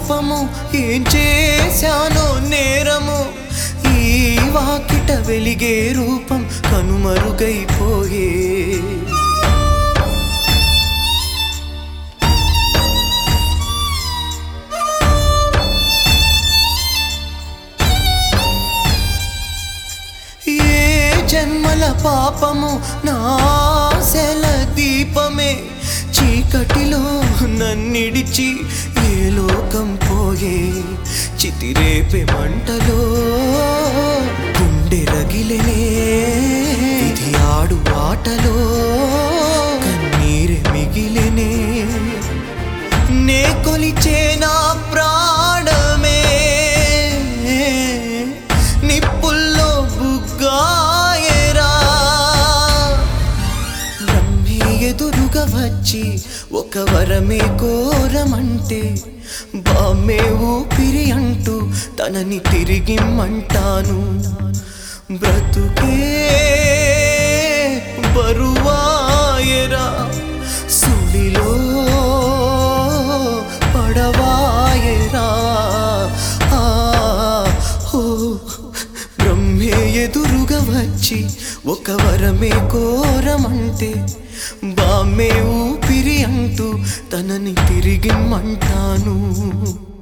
పాపము ఏం చేశానో నేరము ఈ వాకిట వెలిగే రూపం కనుమరుగైపోయే ఏ జన్మల పాపము నాశల దీపమే చీకటిలో నన్నిడిచి ఏ లోకం పోయే చితిరేపే మంటలో గుండె రగిలనే ఇది ఆడు ఆటలో కన్నీరె మిగిలినే నే కొలిచే నా ప్రాణమే నిప్పుల్లో బుగ్గాయరా బ్రహ్మే ఎదురుగా వచ్చి ఒక వరమే కోరమంటే బామ్మే ఊపిరి అంటూ తనని తిరిగిమ్మంటాను బ్రతుకే బరువాయరా సుడిలో పడవాయరా ఆ, ఓ, బ్రహ్మే ఎదురుగా వచ్చి ఒక వరమే కోరమంటే బామ్మే ఊపిరి అంటూ తనని తిరిగిమ్మంటాను